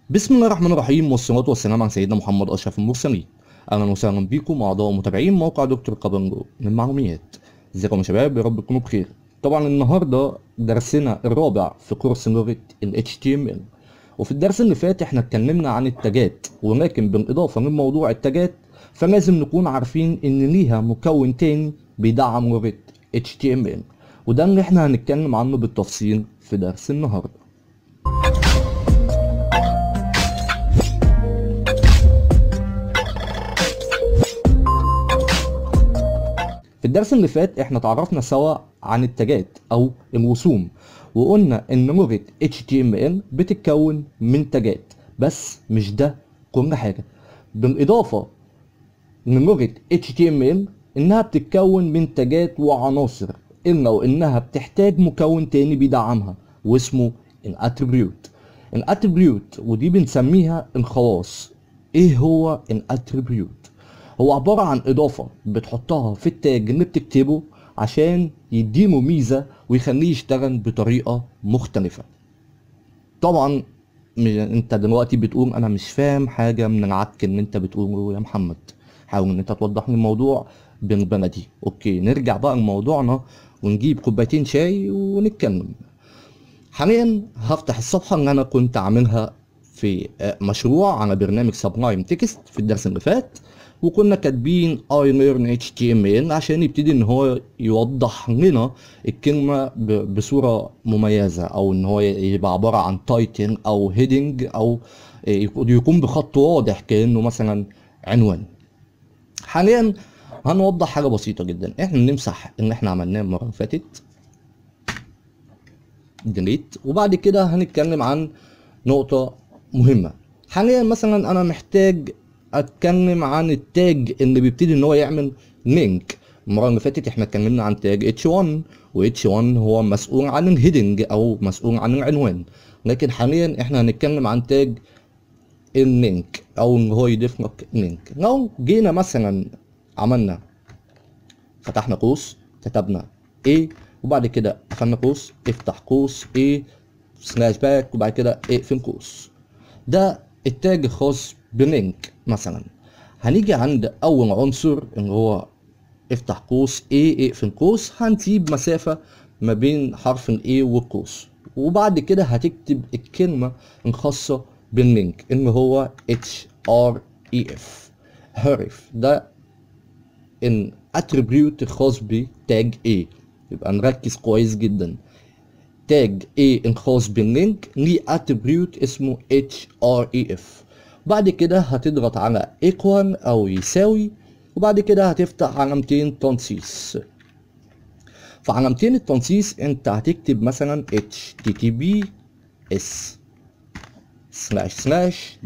بسم الله الرحمن الرحيم والصلاة والسلام على سيدنا محمد أشرف المرسلين أهلا وسهلا بكم أعضاء ومتابعين موقع دكتور قبنجو للمعلومات ازيكم يا شباب يا رب تكونوا بخير طبعا النهاردة درسنا الرابع في كورس لغة ال HTML وفي الدرس اللي فات احنا اتكلمنا عن التاجات ولكن بالإضافة لموضوع التاجات فلازم نكون عارفين إن ليها مكون تاني بيدعم لغة HTML وده اللي احنا هنتكلم عنه بالتفصيل في درس النهارده في الدرس اللي فات احنا تعرفنا سوا عن التاجات او الرسوم وقلنا ان لغة HTML بتتكون من تاجات بس مش ده كل حاجة بالاضافة ان لغة HTML انها بتتكون من تاجات وعناصر الا وانها بتحتاج مكون تاني بيدعمها واسمه الاتريبيوت الاتريبيوت ودي بنسميها الخواص ايه هو الاتريبيوت هو عبارة عن إضافة بتحطها في التاج اللي بتكتبه عشان يديله ميزة ويخليه يشتغل بطريقة مختلفة طبعا م- انت دلوقتي بتقول انا مش فاهم حاجة من العك اللي انت بتقوله يا محمد حاول ان انت توضح لي الموضوع بالبلدي اوكي نرجع بقى لموضوعنا ونجيب كوبايتين شاي ونتكلم حاليا هفتح الصفحة اللي انا كنت عاملها في آه، مشروع على برنامج سبلايم تكست في الدرس اللي فات وكنا كاتبين I learn HTML عشان يبتدي ان هو يوضح لنا الكلمة ب- بصورة مميزة او ان هو يبقى عبارة عن تايتل او هيدنج او يكون يكون بخط واضح كأنه مثلا عنوان حاليا هنوضح حاجة بسيطة جدا احنا نمسح اللي احنا عملناه المرة اللي فاتت ديليت وبعد كده هنتكلم عن نقطة مهمة حاليا مثلا انا محتاج اتكلم عن التاج اللي بيبتدي ان هو يعمل لينك المرة اللي فاتت احنا اتكلمنا عن تاج H1 و H1 هو مسؤول عن الهيدنج او مسؤول عن العنوان لكن حاليا احنا هنتكلم عن تاج اللينك او ان هو يضيف لك لينك لو جينا مثلا عملنا فتحنا قوس كتبنا A وبعد كده قفلنا قوس افتح قوس A سلاش باك وبعد كده اقفل قوس ده التاج الخاص بلينك مثلا هنيجي عند اول عنصر اللي هو افتح قوس A اقفل قوس هنسيب مسافة ما بين حرف ال A والقوس وبعد كده هتكتب الكلمة الخاصة باللينك اللي هو href هرف ده الاتريبيوت الخاص بتاج A يبقى نركز كويس جدا تاج A الخاص باللينك ليه اتريبيوت اسمه href بعد كده هتضغط على equal او يساوي وبعد كده هتفتح علامتين تنصيص في علامتين التنصيص انت هتكتب مثلا https سلاش سلاش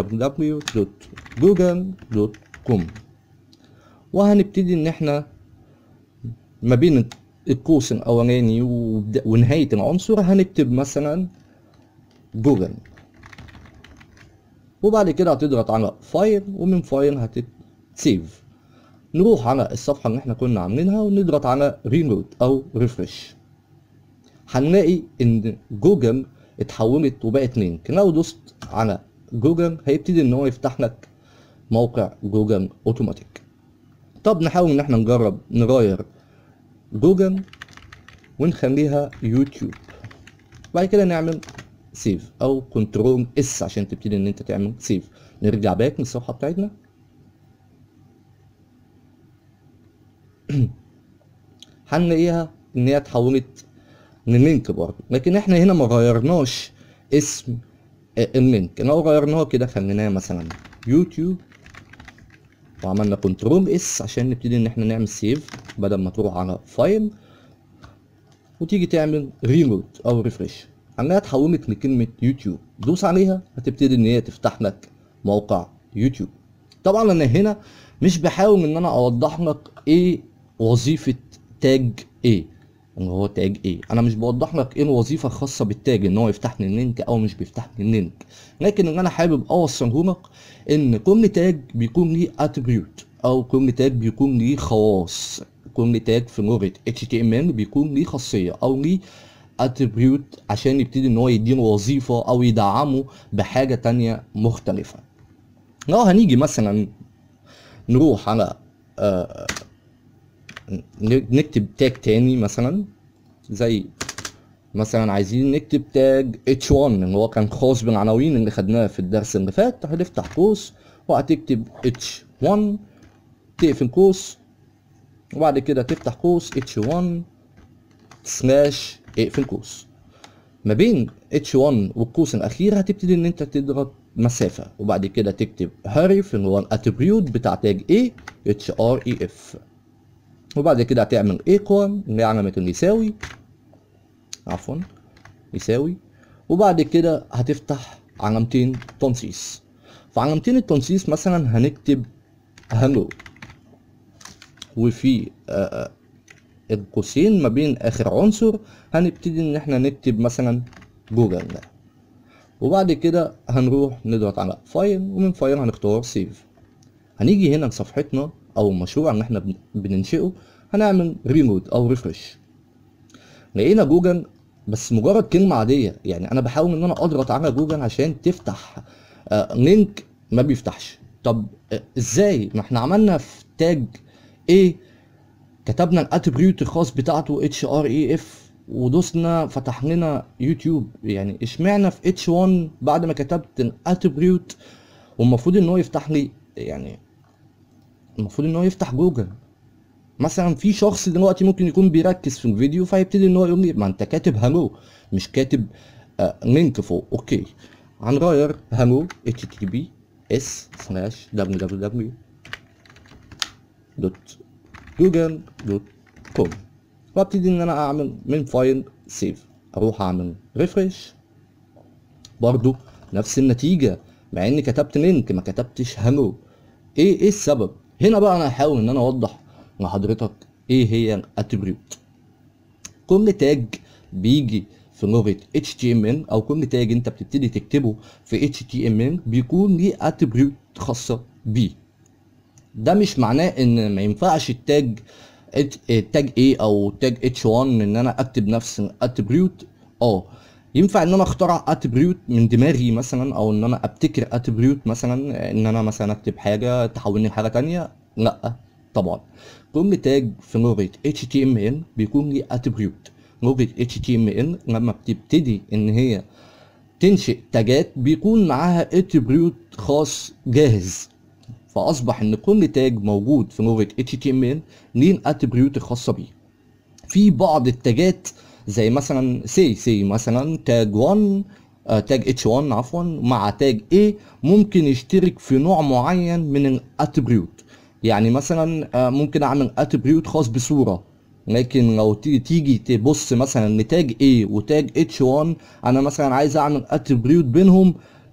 www.google.com وهنبتدي ان احنا ما بين القوس الاولاني وبد- ونهاية العنصر هنكتب مثلا جوجل وبعد كده هتضغط على فايل ومن فايل هتسيف نروح على الصفحة اللي احنا كنا عاملينها ونضغط على ريلود او ريفرش هنلاقي ان جوجل اتحولت وبقت لينك لو دوست على جوجل هيبتدي ان هو يفتح لك موقع جوجل اوتوماتيك طب نحاول ان احنا نجرب نغير جوجل ونخليها يوتيوب بعد كده نعمل سيف او كنترول اس عشان تبتدي ان انت تعمل سيف نرجع باك للصفحه بتاعتنا هنلاقيها ان هي اتحولت للينك برضه لكن احنا هنا ما غيرناش اسم آه، اللينك لو غيرناه كده خليناه مثلا يوتيوب وعملنا كنترول اس عشان نبتدي ان احنا نعمل سيف بدل ما تروح على فايل وتيجي تعمل ريلود او ريفرش هنلاقيها اتحولت لكلمة يوتيوب دوس عليها هتبتدي ان هي تفتح لك موقع يوتيوب طبعا انا هنا مش بحاول ان انا اوضح لك ايه وظيفة تاج ايه ان هو تاج ايه انا مش بوضح لك ايه الوظيفة الخاصة بالتاج ان هو يفتح لي اللينك او مش بيفتح لي اللينك لكن اللي انا حابب اوصله لك ان كل تاج بيكون ليه اتريبيوت او كل تاج بيكون ليه خواص كل تاج في لغة HTML بيكون ليه خاصية او ليه اتريبيوت عشان يبتدي ان هو يديله وظيفة او يدعمه بحاجة تانية مختلفة لو هنيجي مثلا نروح على آه، نكتب تاج تاني مثلا زي مثلا عايزين نكتب تاج H1 اللي هو كان خاص بالعناوين اللي خدناها في الدرس اللي فات هتفتح قوس وهتكتب H1 تقفل قوس وبعد كده تفتح قوس H1 سلاش اقفل قوس ما بين H1 والقوس الأخير هتبتدي إن أنت تضغط مسافة وبعد كده تكتب هارف اللي هو الاتريبيوت بتاع تاج A href وبعد كده هتعمل ايكوال اللي هي علامة اليساوي عفوا يساوي وبعد كده هتفتح علامتين تنصيص في علامتين التنصيص مثلا هنكتب هلو وفي آه، القوسين ما بين اخر عنصر هنبتدي ان احنا نكتب مثلا جوجل ده وبعد كده هنروح نضغط على فايل ومن فايل هنختار سيف هنيجي هنا لصفحتنا او المشروع اللي احنا بن- بننشئه هنعمل ريموت او ريفرش لقينا جوجل بس مجرد كلمة عادية يعني انا بحاول ان انا اضغط على جوجل عشان تفتح آه لينك ما بيفتحش طب آه ازاي ما احنا عملنا في تاج ايه كتبنا الاتريبيوت الخاص بتاعته اتش ار اي اف ودوسنا فتح لنا يوتيوب يعني اشمعنى في اتش 1 بعد ما كتبت الاتريبيوت والمفروض ان هو يفتح لي يعني المفروض ان هو يفتح جوجل مثلا في شخص دلوقتي ممكن يكون بيركز في الفيديو فيبتدي ان هو يقول لي ما انت كاتب هالو مش كاتب آه لينك فوق اوكي هنغير هالو اتش تي بي اس سلاش دبليو دبليو دبليو دوت جوجل دوت كوم وابتدي ان انا اعمل من فايل سيف اروح اعمل ريفرش برضو نفس النتيجة مع اني كتبت لينك ما كتبتش هالو ايه ايه السبب هنا بقى انا هحاول ان انا اوضح لحضرتك ايه هي الاتريبيوت كل تاج بيجي في لغة HTML او كل تاج انت بتبتدي تكتبه في HTML بيكون ليه اتريبيوت خاصة بيه ده مش معناه ان ما ينفعش التاج التاج A او تاج H1 ان انا اكتب نفس الاتريبيوت اه ينفع ان انا اخترع اتريبيوت من دماغي مثلا او ان انا ابتكر اتريبيوت مثلا ان انا مثلا اكتب حاجه تحولني لحاجه تانية لا طبعا كل تاج في لغه HTML بيكون ليه اتريبيوت لغه HTML لما بتبتدي ان هي تنشئ تاجات بيكون معاها اتريبيوت خاص جاهز فاصبح ان كل تاج موجود في لغه HTML ليه الاتريبيوت الخاصه بيه في بعض التاجات زي مثلا سي سي مثلا تاج 1 آه، تاج اتش 1 عفوا مع تاج A ممكن يشترك في نوع معين من الاتريبيوت يعني مثلا آه، ممكن اعمل اتريبيوت خاص بصوره لكن لو تيجي تيجي تبص مثلا لتاج A وتاج اتش 1 انا مثلا عايز اعمل اتريبيوت بينهم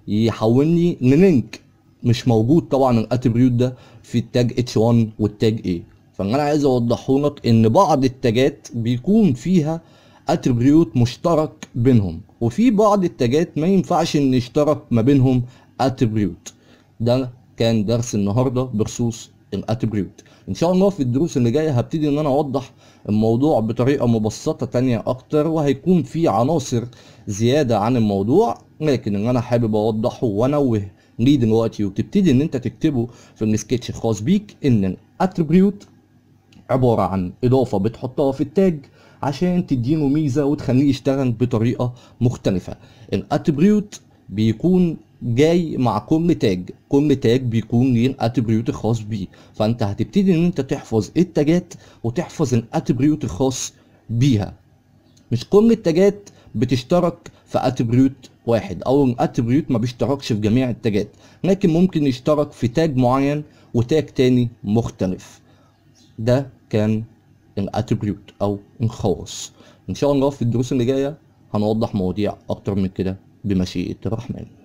يحولني للينك مش موجود طبعا الاتريبيوت ده في التاج اتش 1 والتاج A فاللي انا عايز اوضحه لك ان بعض التاجات بيكون فيها اتريبيوت مشترك بينهم وفي بعض التاجات ما ينفعش ان يشترك ما بينهم اتريبيوت ده كان درس النهارده بخصوص الاتريبيوت ان شاء الله في الدروس اللي جايه هبتدي ان انا اوضح الموضوع بطريقه مبسطه تانية اكتر وهيكون في عناصر زياده عن الموضوع لكن اللي انا حابب اوضحه وانوه ليه دلوقتي وتبتدي ان انت تكتبه في السكتش الخاص بيك ان الاتريبيوت عبارة عن إضافة بتحطها في التاج عشان تديله ميزة وتخليه يشتغل بطريقة مختلفة الاتريبيوت بيكون جاي مع كل تاج كل تاج بيكون ليه الاتريبيوت الخاص بيه فانت هتبتدي ان انت تحفظ التاجات وتحفظ الاتريبيوت الخاص بيها مش كل التاجات بتشترك في اتريبيوت واحد او الاتريبيوت ما بيشتركش في جميع التاجات لكن ممكن يشترك في تاج معين وتاج تاني مختلف ده كان الاتريبيوت او الخواص ان شاء الله في الدروس اللي جايه هنوضح مواضيع اكتر من كده بمشيئه الرحمن